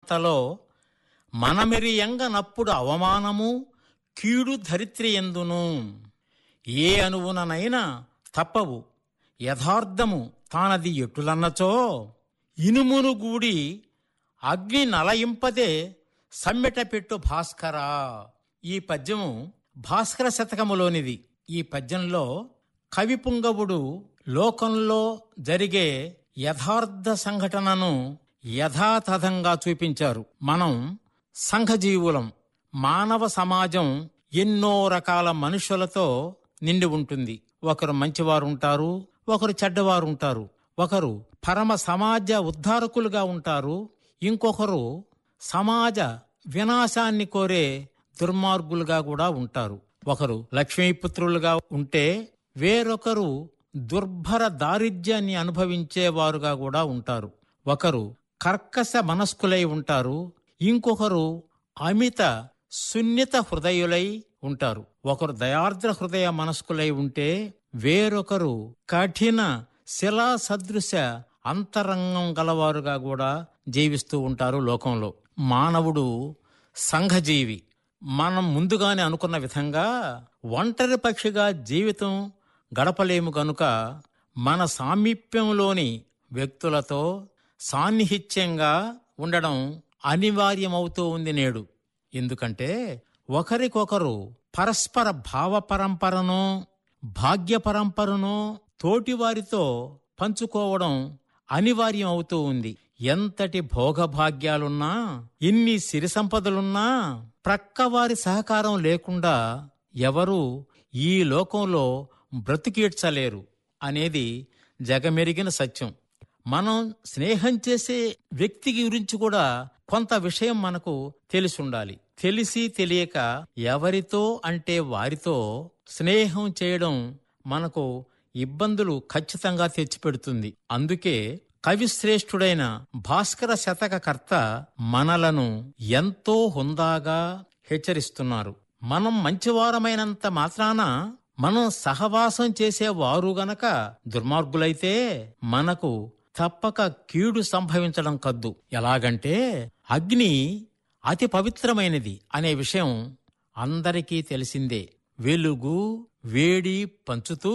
అంతలో మనమెరియంగనప్పుడు అవమానము కీడు ధరిత్రి ఎందును ఏ అనువుననైనా తప్పవు యథార్థము తానది ఎటులన్నచో ఇనుమును గూడి అగ్ని నలయింపదే సమ్మెట పెట్టు భాస్కరా ఈ పద్యము భాస్కర శతకములోనిది ఈ పద్యంలో కవి పుంగవుడు లోకంలో జరిగే యథార్థ సంఘటనను యథాతథంగా చూపించారు మనం సంఘజీవులం మానవ సమాజం ఎన్నో రకాల మనుషులతో నిండి ఉంటుంది ఒకరు మంచివారు ఉంటారు ఒకరు చెడ్డవారు ఉంటారు ఒకరు పరమ సమాజ ఉద్ధారకులుగా ఉంటారు ఇంకొకరు సమాజ వినాశాన్ని కోరే దుర్మార్గులుగా కూడా ఉంటారు ఒకరు లక్ష్మీపుత్రులుగా ఉంటే వేరొకరు దుర్భర దారిద్ర్యాన్ని అనుభవించేవారుగా కూడా ఉంటారు ఒకరు కర్కశ మనస్కులై ఉంటారు ఇంకొకరు అమిత సున్నిత హృదయులై ఉంటారు ఒకరు దయార్ద్ర హృదయ మనస్కులై ఉంటే వేరొకరు కఠిన శిలా సదృశ అంతరంగం గలవారుగా కూడా జీవిస్తూ ఉంటారు లోకంలో మానవుడు సంఘజీవి మనం ముందుగానే అనుకున్న విధంగా ఒంటరి పక్షిగా జీవితం గడపలేము గనుక మన సామీప్యంలోని వ్యక్తులతో సాన్నిహిత్యంగా ఉండడం అనివార్యమవుతూ ఉంది నేడు ఎందుకంటే ఒకరికొకరు పరస్పర భావ పరంపరను భాగ్య పరంపరను తోటివారితో పంచుకోవడం అనివార్యం అవుతూ ఉంది ఎంతటి భోగభాగ్యాలున్నా ఎన్ని సిరి సంపదలున్నా ప్రక్కవారి సహకారం లేకుండా ఎవరూ ఈ లోకంలో బ్రతికీడ్చలేరు అనేది జగమెరిగిన సత్యం మనం స్నేహం చేసే వ్యక్తి గురించి కూడా కొంత విషయం మనకు తెలిసి ఉండాలి తెలిసి తెలియక ఎవరితో అంటే వారితో స్నేహం చేయడం మనకు ఇబ్బందులు ఖచ్చితంగా తెచ్చిపెడుతుంది అందుకే కవిశ్రేష్ఠుడైన భాస్కర శతకకర్త మనలను ఎంతో హుందాగా హెచ్చరిస్తున్నారు మనం మంచివారమైనంత మాత్రాన మనం సహవాసం చేసేవారు గనక దుర్మార్గులైతే మనకు తప్పక కీడు సంభవించడం కద్దు ఎలాగంటే అగ్ని అతి పవిత్రమైనది అనే విషయం అందరికీ తెలిసిందే వెలుగు వేడి పంచుతూ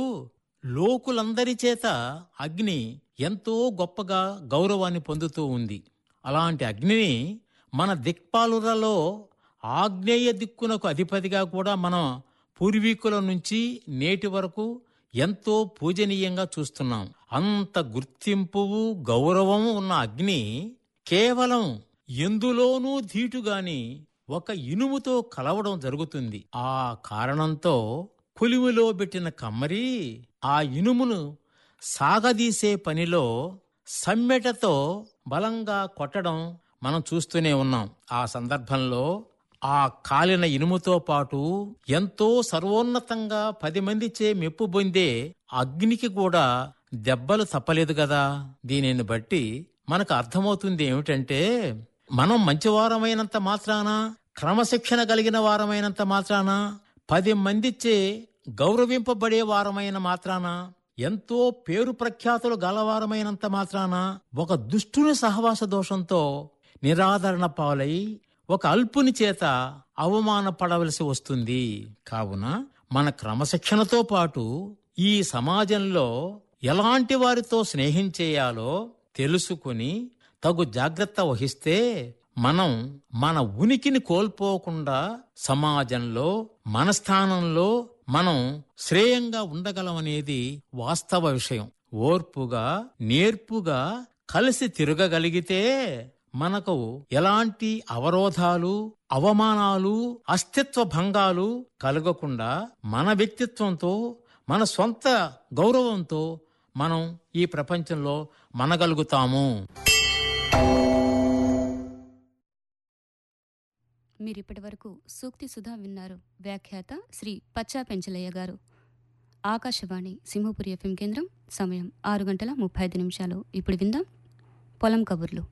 లోకులందరి చేత అగ్ని ఎంతో గొప్పగా గౌరవాన్ని పొందుతూ ఉంది అలాంటి అగ్నిని మన దిక్పాలురలో ఆగ్నేయ దిక్కునకు అధిపతిగా కూడా మన పూర్వీకుల నుంచి నేటి వరకు ఎంతో పూజనీయంగా చూస్తున్నాం అంత గుర్తింపు గౌరవము ఉన్న అగ్ని కేవలం ఎందులోనూ ధీటుగాని ఒక ఇనుముతో కలవడం జరుగుతుంది ఆ కారణంతో కొలిమిలో పెట్టిన కమ్మరి ఆ ఇనుమును సాగదీసే పనిలో సమ్మెటతో బలంగా కొట్టడం మనం చూస్తూనే ఉన్నాం ఆ సందర్భంలో ఆ కాలిన ఇనుముతో పాటు ఎంతో సర్వోన్నతంగా పది మంది చే మెప్పు పొందే అగ్నికి కూడా దెబ్బలు తప్పలేదు కదా దీనిని బట్టి మనకు అర్థమవుతుంది ఏమిటంటే మనం మంచివారమైనంత మాత్రాన క్రమశిక్షణ కలిగిన వారమైనంత మాత్రాన పది మందిచే గౌరవింపబడే వారమైన మాత్రాన ఎంతో పేరు ప్రఖ్యాతులు గలవారమైనంత మాత్రాన ఒక దుష్టుని సహవాస దోషంతో నిరాదరణ పాలై ఒక అల్పుని చేత అవమానపడవలసి వస్తుంది కావున మన క్రమశిక్షణతో పాటు ఈ సమాజంలో ఎలాంటి వారితో స్నేహం చేయాలో తెలుసుకుని తగు జాగ్రత్త వహిస్తే మనం మన ఉనికిని కోల్పోకుండా సమాజంలో మన స్థానంలో మనం శ్రేయంగా ఉండగలమనేది వాస్తవ విషయం ఓర్పుగా నేర్పుగా కలిసి తిరగగలిగితే మనకు ఎలాంటి అవరోధాలు అవమానాలు అస్తిత్వ భంగాలు కలగకుండా మన వ్యక్తిత్వంతో మన సొంత గౌరవంతో మనం ఈ ప్రపంచంలో మనగలుగుతాము మీరు ఇప్పటి వరకు సూక్తి సుధా విన్నారు వ్యాఖ్యాత శ్రీ పచ్చా పెంచలయ్య గారు ఆకాశవాణి సింహపురి ఎఫ్ఎం కేంద్రం సమయం ఆరు గంటల ముప్పై ఐదు నిమిషాలు ఇప్పుడు విందాం పొలం కబుర్లు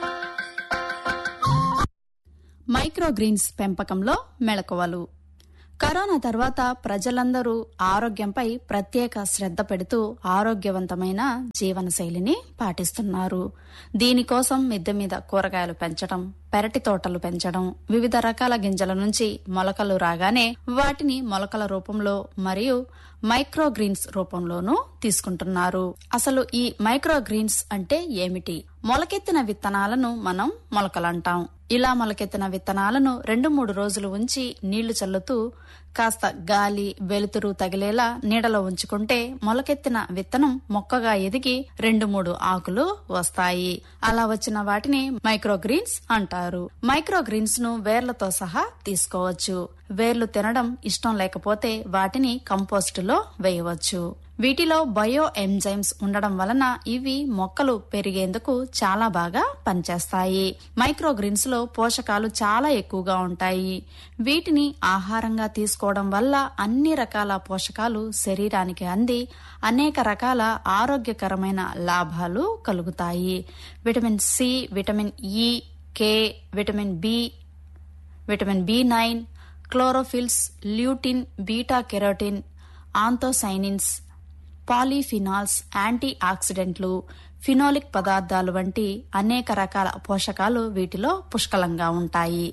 మైక్రోగ్రీన్స్ పెంపకంలో మెళకువలు కరోనా తర్వాత ప్రజలందరూ ఆరోగ్యంపై ప్రత్యేక శ్రద్ధ పెడుతూ ఆరోగ్యవంతమైన జీవనశైలిని పాటిస్తున్నారు దీనికోసం మిద్దె మీద కూరగాయలు పెంచడం పెరటి తోటలు పెంచడం వివిధ రకాల గింజల నుంచి మొలకలు రాగానే వాటిని మొలకల రూపంలో మరియు మైక్రోగ్రీన్స్ రూపంలోనూ తీసుకుంటున్నారు అసలు ఈ మైక్రోగ్రీన్స్ అంటే ఏమిటి మొలకెత్తిన విత్తనాలను మనం మొలకలంటాం ఇలా మొలకెత్తిన విత్తనాలను రెండు మూడు రోజులు ఉంచి నీళ్లు చల్లుతూ కాస్త గాలి వెలుతురు తగిలేలా నీడలో ఉంచుకుంటే మొలకెత్తిన విత్తనం మొక్కగా ఎదిగి రెండు మూడు ఆకులు వస్తాయి అలా వచ్చిన వాటిని మైక్రోగ్రీన్స్ అంటారు మైక్రోగ్రీన్స్ ను వేర్లతో సహా తీసుకోవచ్చు వేర్లు తినడం ఇష్టం లేకపోతే వాటిని కంపోస్టులో వేయవచ్చు వీటిలో బయో ఎంజైమ్స్ ఉండడం వలన ఇవి మొక్కలు పెరిగేందుకు చాలా బాగా పనిచేస్తాయి మైక్రోగ్రీన్స్ లో పోషకాలు చాలా ఎక్కువగా ఉంటాయి వీటిని ఆహారంగా తీసుకోవడం వల్ల అన్ని రకాల పోషకాలు శరీరానికి అంది అనేక రకాల ఆరోగ్యకరమైన లాభాలు కలుగుతాయి vitamin C vitamin E K vitamin B vitamin B nine chlorophylls lutein beta carotene anthocyanins polyphenols anti ఆక్సిడెంట్లు ఫినోలిక్ పదార్థాలు వంటి అనేక రకాల పోషకాలు వీటిలో పుష్కలంగా ఉంటాయి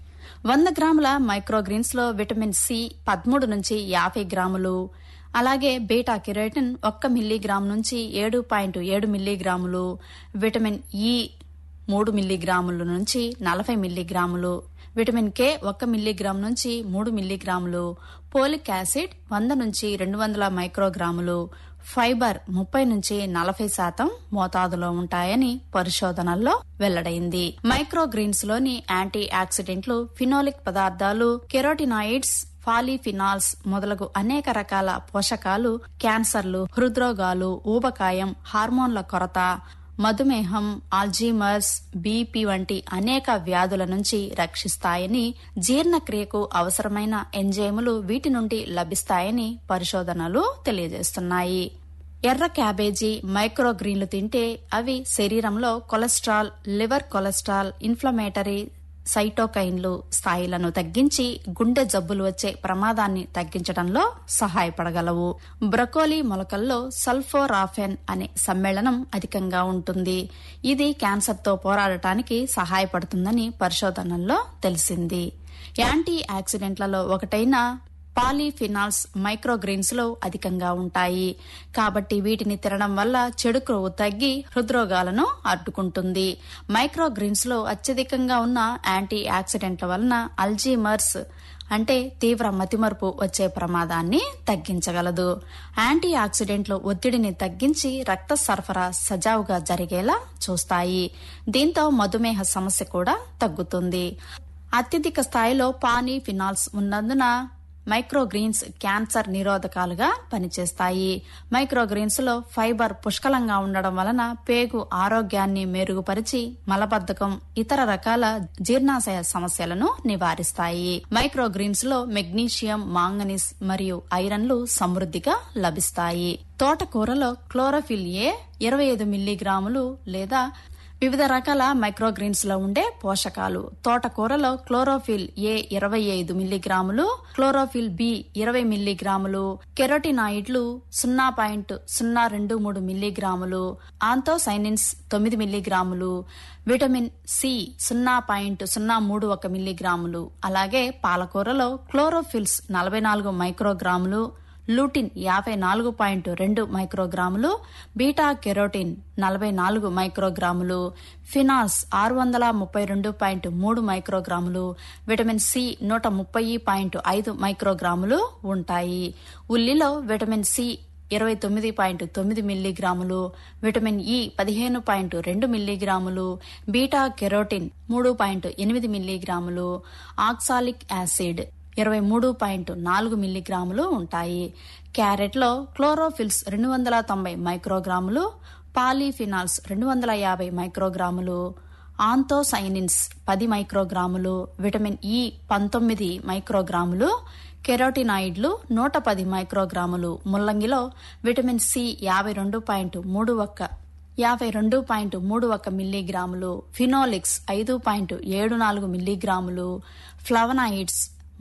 వంద గ్రాముల మైక్రోగ్రీన్స్ లో విటమిన్ సి పదమూడు నుంచి యాభై గ్రాములు అలాగే బీటా కెరోటిన్ ఒక్క మిల్లీగ్రామ్ నుంచి ఏడు పాయింట్ ఏడు మిల్లీగ్రాములు విటమిన్ ఇ మూడు మిల్లీగ్రాముల నుంచి నలభై మిల్లీగ్రాములు విటమిన్ కే ఒక్క మిల్లీగ్రామ్ నుంచి మూడు మిల్లీగ్రాములు పోలిక్ యాసిడ్ వంద నుంచి రెండు వందల మైక్రోగ్రాములు ఫైబర్ ముప్పై నుంచి నలభై శాతం మోతాదులో ఉంటాయని పరిశోధనల్లో వెల్లడైంది మైక్రోగ్రీన్స్ లోని యాంటీ ఆక్సిడెంట్లు ఫినోలిక్ పదార్థాలు కెరోటినాయిడ్స్ ఫాలీఫినాల్స్ మొదలగు అనేక రకాల పోషకాలు క్యాన్సర్లు హృద్రోగాలు ఊబకాయం హార్మోన్ల కొరత మధుమేహం ఆల్జీమర్స్ బీపీ వంటి అనేక వ్యాధుల నుంచి రక్షిస్తాయని జీర్ణక్రియకు అవసరమైన ఎంజైములు వీటి నుండి లభిస్తాయని పరిశోధనలు తెలియజేస్తున్నాయి ఎర్ర క్యాబేజీ మైక్రోగ్రీన్లు తింటే అవి శరీరంలో కొలెస్ట్రాల్ లివర్ కొలెస్ట్రాల్ ఇన్ఫ్లమేటరీ సైటోకైన్లు స్థాయిలను తగ్గించి గుండె జబ్బులు వచ్చే ప్రమాదాన్ని తగ్గించడంలో సహాయపడగలవు బ్రకోలీ మొలకల్లో సల్ఫోరాఫెన్ అనే సమ్మేళనం అధికంగా ఉంటుంది ఇది క్యాన్సర్తో పోరాడటానికి సహాయపడుతుందని పరిశోధనల్లో తెలిసింది యాంటీ ఆక్సిడెంట్లలో ఒకటైన పాలీఫినాల్స్ మైక్రోగ్రీన్స్ లో అధికంగా ఉంటాయి కాబట్టి వీటిని తినడం వల్ల చెడు క్రొవ్వు తగ్గి హృద్రోగాలను అడ్డుకుంటుంది మైక్రోగ్రీన్స్ లో అత్యధికంగా ఉన్న యాంటీ ఆక్సిడెంట్ల వలన అల్జీమర్స్ అంటే తీవ్ర మతిమరుపు వచ్చే ప్రమాదాన్ని తగ్గించగలదు యాంటీ ఆక్సిడెంట్లు ఒత్తిడిని తగ్గించి రక్త సరఫరా సజావుగా జరిగేలా చూస్తాయి దీంతో మధుమేహ సమస్య కూడా తగ్గుతుంది అత్యధిక స్థాయిలో పానీ ఫినాల్స్ ఉన్నందున మైక్రోగ్రీన్స్ క్యాన్సర్ నిరోధకాలుగా పనిచేస్తాయి మైక్రోగ్రీన్స్ లో ఫైబర్ పుష్కలంగా ఉండడం వలన పేగు ఆరోగ్యాన్ని మెరుగుపరిచి మలబద్ధకం ఇతర రకాల జీర్ణాశయ సమస్యలను నివారిస్తాయి మైక్రోగ్రీన్స్ లో మెగ్నీషియం మాంగనీస్ మరియు ఐరన్లు సమృద్ధిగా లభిస్తాయి తోటకూరలో క్లోరోఫిల్ ఏ ఇరవై ఐదు మిల్లీగ్రాములు లేదా వివిధ రకాల మైక్రోగ్రీన్స్ లో ఉండే పోషకాలు తోటకూరలో క్లోరోఫిల్ ఏ ఇరవై ఐదు మిల్లీగ్రాములు క్లోరోఫిల్ బి ఇరవై మిల్లీగ్రాములు కెరోటినాయిడ్లు సున్నా పాయింట్ సున్నా రెండు మూడు మిల్లీగ్రాములు ఆంతోసైనిన్స్ తొమ్మిది మిల్లీగ్రాములు విటమిన్ సి సున్నా పాయింట్ సున్నా మూడు ఒక మిల్లీగ్రాములు అలాగే పాలకూరలో క్లోరోఫిల్స్ నలభై నాలుగు మైక్రోగ్రాములు లూటిన్ యాభై నాలుగు పాయింట్ రెండు మైక్రోగ్రాములు బీటా కెరోటిన్ నలభై నాలుగు మైక్రోగ్రాములు ఫినాల్స్ ఆరు వందల ముప్పై రెండు పాయింట్ మూడు మైక్రోగ్రాములు విటమిన్ సి నూట ముప్పై పాయింట్ ఐదు మైక్రోగ్రాములు ఉంటాయి ఉల్లిలో విటమిన్ సి ఇరవై తొమ్మిది పాయింట్ తొమ్మిది మిల్లీగ్రాములు విటమిన్ ఇ పదిహేను పాయింట్ రెండు మిల్లీగ్రాములు బీటా కెరోటిన్ మూడు పాయింట్ ఎనిమిది మిల్లీగ్రాములు ఆక్సాలిక్ యాసిడ్ ఇరవై మూడు పాయింట్ నాలుగు మిల్లీగ్రాములు ఉంటాయి క్యారెట్లో క్లోరోఫిల్స్ రెండు వందల తొంభై మైక్రోగ్రాములు పాలీఫినాల్స్ రెండు వందల యాభై మైక్రోగ్రాములు ఆంతోసైనిన్స్ పది మైక్రోగ్రాములు విటమిన్ ఇ పంతొమ్మిది మైక్రోగ్రాములు కెరోటినాయిడ్లు నూట పది మైక్రోగ్రాములు ముల్లంగిలో విటమిన్ సి యాభై రెండు పాయింట్ మూడు ఒక్క యాభై రెండు పాయింట్ మూడు ఒక మిల్లీగ్రాములు ఫినోలిక్స్ ఐదు పాయింట్ ఏడు నాలుగు మిల్లీగ్రాములు ఫ్లవనాయిడ్స్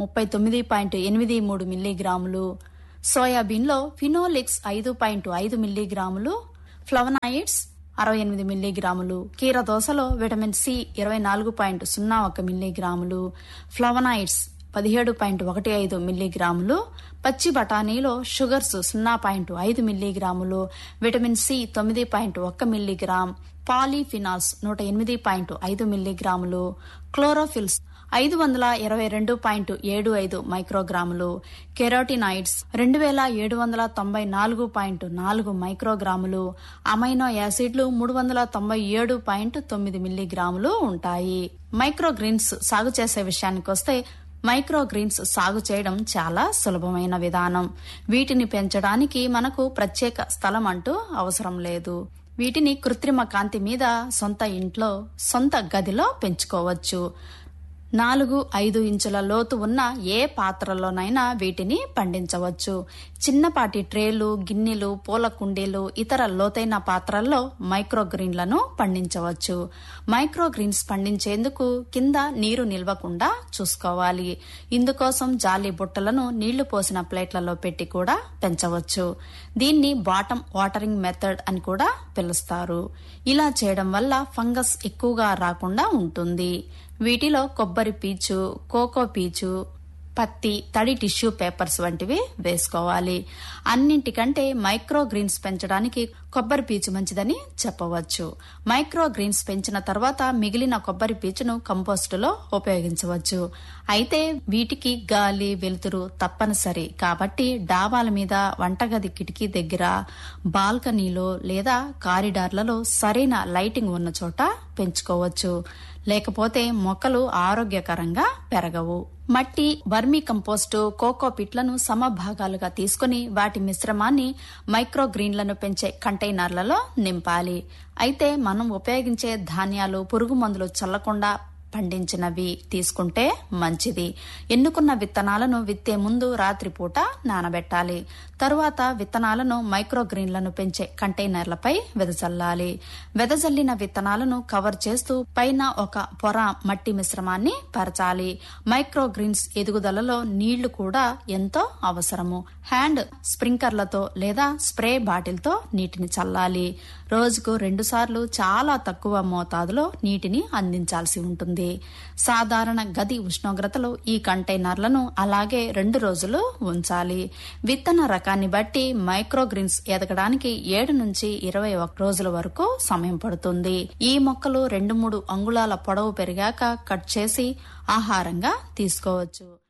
ముప్పై తొమ్మిది పాయింట్ ఎనిమిది మూడు మిల్లీగ్రాములు సోయాబీన్లో ఫినోలిక్స్ ఐదు పాయింట్ ఐదు మిల్లీగ్రాములు ఫ్లవనాయిడ్స్ అరవై ఎనిమిది మిల్లీగ్రాములు కీరదోసలో విటమిన్ సి ఇరవై నాలుగు పాయింట్ సున్నా ఒక మిల్లీగ్రాములు ఫ్లవనాయిడ్స్ పదిహేడు పాయింట్ ఒకటి ఐదు మిల్లీగ్రాములు పచ్చి బఠానీలో షుగర్స్ సున్నా పాయింట్ ఐదు మిల్లీగ్రాములు విటమిన్ సి తొమ్మిది పాయింట్ ఒక్క మిల్లీగ్రామ్ పాలీఫినాల్స్ నూట ఎనిమిది పాయింట్ ఐదు మిల్లీగ్రాములు క్లోరోఫిల్స్ ఐదు వందల ఇరవై రెండు పాయింట్ ఏడు ఐదు మైక్రోగ్రాములు కెరోటినాయిడ్స్ రెండు వేల ఏడు వందల తొంభై నాలుగు పాయింట్ నాలుగు మైక్రోగ్రాములు అమైనో యాసిడ్లు మూడు వందల తొంభై ఏడు పాయింట్ తొమ్మిది మిల్లీగ్రాములు ఉంటాయి మైక్రోగ్రీన్స్ సాగు చేసే విషయానికొస్తే మైక్రోగ్రీన్స్ సాగు చేయడం చాలా సులభమైన విధానం వీటిని పెంచడానికి మనకు ప్రత్యేక స్థలం అంటూ అవసరం లేదు వీటిని కృత్రిమ కాంతి మీద సొంత ఇంట్లో సొంత గదిలో పెంచుకోవచ్చు నాలుగు ఐదు ఇంచుల లోతు ఉన్న ఏ పాత్రలోనైనా వీటిని పండించవచ్చు చిన్నపాటి ట్రేలు గిన్నెలు పూల కుండీలు ఇతర లోతైన పాత్రల్లో మైక్రోగ్రీన్లను పండించవచ్చు మైక్రోగ్రీన్స్ పండించేందుకు కింద నీరు నిల్వకుండా చూసుకోవాలి ఇందుకోసం జాలి బుట్టలను నీళ్లు పోసిన ప్లేట్లలో పెట్టి కూడా పెంచవచ్చు దీన్ని బాటం వాటరింగ్ మెథడ్ అని కూడా పిలుస్తారు ఇలా చేయడం వల్ల ఫంగస్ ఎక్కువగా రాకుండా ఉంటుంది వీటిలో కొబ్బరి పీచు కోకో పీచు పత్తి తడి టిష్యూ పేపర్స్ వంటివి వేసుకోవాలి అన్నింటికంటే మైక్రో గ్రీన్స్ పెంచడానికి కొబ్బరి పీచు మంచిదని చెప్పవచ్చు మైక్రో గ్రీన్స్ పెంచిన తర్వాత మిగిలిన కొబ్బరి పీచును కంపోస్టులో ఉపయోగించవచ్చు అయితే వీటికి గాలి వెలుతురు తప్పనిసరి కాబట్టి డాబాల మీద వంటగది కిటికీ దగ్గర బాల్కనీలో లేదా కారిడార్లలో సరైన లైటింగ్ ఉన్న చోట పెంచుకోవచ్చు లేకపోతే మొక్కలు ఆరోగ్యకరంగా పెరగవు మట్టి వర్మీ కంపోస్టు కోకో పిట్లను సమభాగాలుగా తీసుకుని వాటి మిశ్రమాన్ని మైక్రో గ్రీన్లను పెంచే కంటైనర్లలో నింపాలి అయితే మనం ఉపయోగించే ధాన్యాలు పురుగు మందులు చల్లకుండా పండించినవి తీసుకుంటే మంచిది ఎన్నుకున్న విత్తనాలను విత్తే ముందు రాత్రిపూట నానబెట్టాలి తరువాత విత్తనాలను మైక్రోగ్రీన్లను పెంచే కంటైనర్లపై వెదజల్లాలి వెదజల్లిన విత్తనాలను కవర్ చేస్తూ పైన ఒక పొర మట్టి మిశ్రమాన్ని పరచాలి మైక్రోగ్రీన్స్ ఎదుగుదలలో నీళ్లు కూడా ఎంతో అవసరము హ్యాండ్ స్ప్రింకర్లతో లేదా స్ప్రే బాటిల్తో నీటిని చల్లాలి రోజుకు రెండుసార్లు చాలా తక్కువ మోతాదులో నీటిని అందించాల్సి ఉంటుంది సాధారణ గది ఉష్ణోగ్రతలో ఈ కంటైనర్లను అలాగే రెండు రోజులు ఉంచాలి విత్తన రకాన్ని బట్టి మైక్రోగ్రీన్స్ ఎదగడానికి ఏడు నుంచి ఇరవై ఒక్క రోజుల వరకు సమయం పడుతుంది ఈ మొక్కలు రెండు మూడు అంగుళాల పొడవు పెరిగాక కట్ చేసి ఆహారంగా తీసుకోవచ్చు